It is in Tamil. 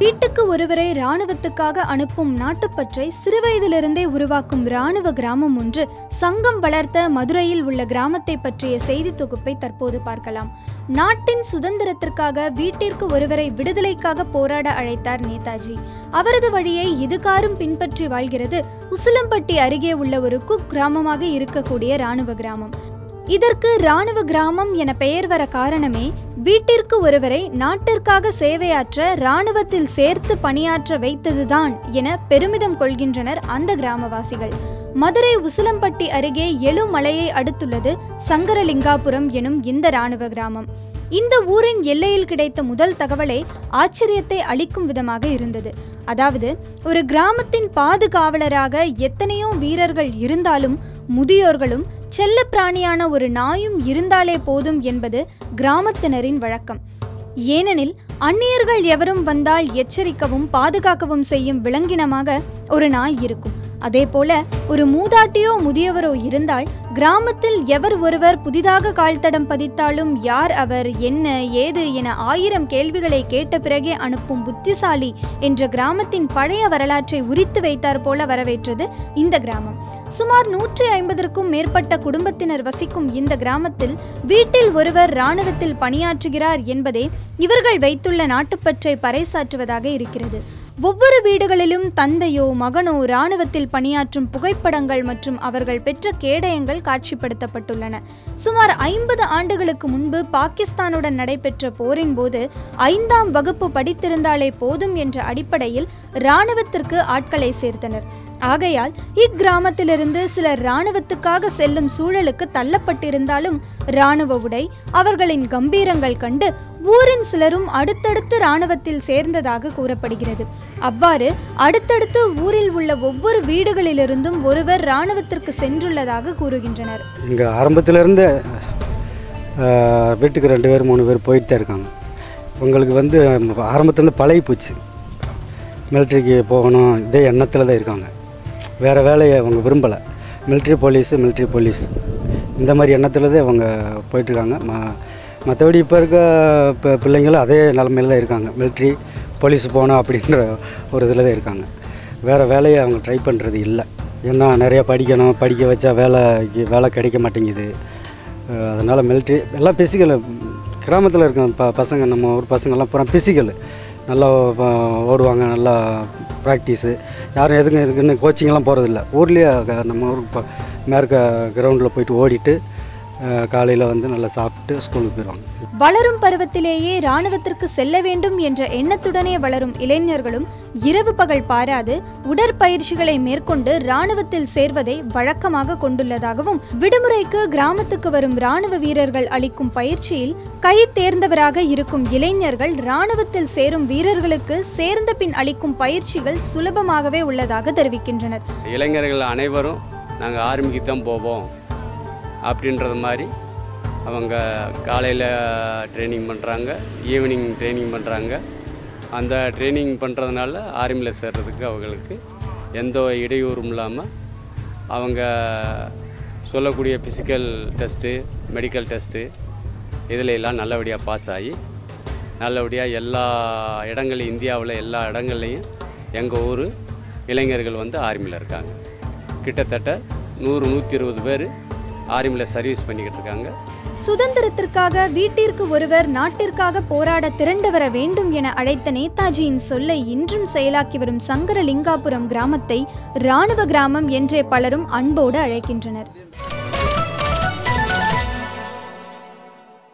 வீட்டுக்கு ஒருவரை இராணுவத்துக்காக அனுப்பும் நாட்டுப்பற்றை சிறுவயதிலிருந்தே உருவாக்கும் இராணுவ கிராமம் ஒன்று சங்கம் வளர்த்த மதுரையில் உள்ள கிராமத்தை பற்றிய செய்தி தொகுப்பை தற்போது பார்க்கலாம் நாட்டின் சுதந்திரத்திற்காக வீட்டிற்கு ஒருவரை விடுதலைக்காக போராட அழைத்தார் நேதாஜி அவரது வழியை இதுகாரும் பின்பற்றி வாழ்கிறது உசிலம்பட்டி அருகே உள்ள ஒரு குக் கிராமமாக இருக்கக்கூடிய இராணுவ கிராமம் இதற்கு இராணுவ கிராமம் என பெயர் வர காரணமே வீட்டிற்கு ஒருவரை நாட்டிற்காக சேவையாற்ற இராணுவத்தில் சேர்த்து பணியாற்ற வைத்ததுதான் என பெருமிதம் கொள்கின்றனர் அந்த கிராமவாசிகள் மதுரை உசிலம்பட்டி அருகே எழுமலையை அடுத்துள்ளது சங்கரலிங்காபுரம் எனும் இந்த இராணுவ கிராமம் இந்த ஊரின் எல்லையில் கிடைத்த முதல் தகவலே ஆச்சரியத்தை அளிக்கும் விதமாக இருந்தது அதாவது ஒரு கிராமத்தின் பாதுகாவலராக எத்தனையோ வீரர்கள் இருந்தாலும் முதியோர்களும் செல்ல பிராணியான ஒரு நாயும் இருந்தாலே போதும் என்பது கிராமத்தினரின் வழக்கம் ஏனெனில் அந்நியர்கள் எவரும் வந்தால் எச்சரிக்கவும் பாதுகாக்கவும் செய்யும் விலங்கினமாக ஒரு நாய் இருக்கும் அதேபோல ஒரு மூதாட்டியோ முதியவரோ இருந்தால் கிராமத்தில் எவர் ஒருவர் புதிதாக கால்தடம் பதித்தாலும் யார் அவர் என்ன ஏது என ஆயிரம் கேள்விகளை கேட்ட பிறகே அனுப்பும் புத்திசாலி என்ற கிராமத்தின் பழைய வரலாற்றை உரித்து வைத்தார் போல வரவேற்றது இந்த கிராமம் சுமார் நூற்றி ஐம்பதற்கும் மேற்பட்ட குடும்பத்தினர் வசிக்கும் இந்த கிராமத்தில் வீட்டில் ஒருவர் இராணுவத்தில் பணியாற்றுகிறார் என்பதே இவர்கள் வைத்துள்ள நாட்டுப்பற்றை பறைசாற்றுவதாக இருக்கிறது ஒவ்வொரு வீடுகளிலும் தந்தையோ மகனோ இராணுவத்தில் பணியாற்றும் புகைப்படங்கள் மற்றும் அவர்கள் பெற்ற கேடயங்கள் காட்சிப்படுத்தப்பட்டுள்ளன சுமார் ஐம்பது ஆண்டுகளுக்கு முன்பு பாகிஸ்தானுடன் நடைபெற்ற போரின் போது ஐந்தாம் வகுப்பு படித்திருந்தாலே போதும் என்ற அடிப்படையில் இராணுவத்திற்கு ஆட்களை சேர்த்தனர் ஆகையால் இக்கிராமத்திலிருந்து சிலர் இராணுவத்துக்காக செல்லும் சூழலுக்கு தள்ளப்பட்டிருந்தாலும் இராணுவ உடை அவர்களின் கம்பீரங்கள் கண்டு ஊரின் சிலரும் அடுத்தடுத்து இராணுவத்தில் சேர்ந்ததாக கூறப்படுகிறது அவ்வாறு அடுத்தடுத்து ஊரில் உள்ள ஒவ்வொரு வீடுகளிலிருந்தும் ஒருவர் இராணுவத்திற்கு சென்றுள்ளதாக கூறுகின்றனர் இங்கே ஆரம்பத்திலேருந்து வீட்டுக்கு ரெண்டு பேர் மூணு பேர் போயிட்டு தான் இருக்காங்க உங்களுக்கு வந்து ஆரம்பத்துலேருந்து பழகி போச்சு மிலிட்ரிக்கு போகணும் இதே எண்ணத்தில் தான் இருக்காங்க வேறு வேலையை அவங்க விரும்பலை மிலிட்ரி போலீஸு மிலிட்ரி போலீஸ் இந்த மாதிரி எண்ணத்தில் தான் அவங்க போயிட்டுருக்காங்க ம மற்றபடி இப்போ இருக்க இப்போ பிள்ளைங்களும் அதே நிலமையில தான் இருக்காங்க மிலிட்ரி போலீஸ் போகணும் அப்படின்ற ஒரு இதில் தான் இருக்காங்க வேறு வேலையை அவங்க ட்ரை பண்ணுறது இல்லை ஏன்னா நிறையா படிக்கணும் படிக்க வச்சா வேலைக்கு வேலை கிடைக்க மாட்டேங்குது அதனால் மிலிட்ரி எல்லாம் பிசிக்கல் கிராமத்தில் இருக்க ப பசங்க நம்ம ஊர் பசங்கள்லாம் பூரா பிசிக்கல் நல்லா ப- ஓடுவாங்க நல்லா ப்ராக்டிஸு யாரும் எதுக்கும் எதுக்குன்னு கோச்சிங்லாம் போகிறதில்ல ஊர்லேயே க- நம்ம ஊர் ப- மேற்க கிரவுண்டில் போயிட்டு ஓடிட்டு காலையில் வந்து நல்லா சாப்பிட்டு ஸ்கூலுக்கு போயிடுவாங்க வளரும் பருவத்திலேயே இராணுவத்திற்கு செல்ல வேண்டும் என்ற எண்ணத்துடனே வளரும் இளைஞர்களும் இரவு பகல் பாராது உடற்பயிற்சிகளை மேற்கொண்டு இராணுவத்தில் சேர்வதை வழக்கமாக கொண்டுள்ளதாகவும் விடுமுறைக்கு கிராமத்துக்கு வரும் இராணுவ வீரர்கள் அளிக்கும் பயிற்சியில் கை தேர்ந்தவராக இருக்கும் இளைஞர்கள் இராணுவத்தில் சேரும் வீரர்களுக்கு சேர்ந்த பின் அளிக்கும் பயிற்சிகள் சுலபமாகவே உள்ளதாக தெரிவிக்கின்றனர் இளைஞர்கள் அனைவரும் நாங்கள் ஆர்மிக்கு தான் போவோம் அப்படின்றது மாதிரி அவங்க காலையில் ட்ரைனிங் பண்ணுறாங்க ஈவினிங் ட்ரைனிங் பண்ணுறாங்க அந்த ட்ரைனிங் பண்ணுறதுனால ஆர்மியில் சேர்றதுக்கு அவங்களுக்கு எந்த இடையூறும் இல்லாமல் அவங்க சொல்லக்கூடிய ஃபிசிக்கல் டெஸ்ட்டு மெடிக்கல் டெஸ்ட்டு இதில் எல்லாம் நல்லபடியாக பாஸ் ஆகி நல்லபடியாக எல்லா இடங்களையும் இந்தியாவில் எல்லா இடங்கள்லையும் எங்கள் ஊர் இளைஞர்கள் வந்து ஆர்மியில் இருக்காங்க கிட்டத்தட்ட நூறு நூற்றி இருபது பேர் ஆர்மியில் சர்வீஸ் பண்ணிக்கிட்டு இருக்காங்க சுதந்திரத்திற்காக வீட்டிற்கு ஒருவர் நாட்டிற்காக போராட திரண்டு வர வேண்டும் என அழைத்த நேதாஜியின் சொல்லை இன்றும் செயலாக்கி வரும் சங்கரலிங்காபுரம் கிராமத்தை இராணுவ கிராமம் என்றே பலரும் அன்போடு அழைக்கின்றனர்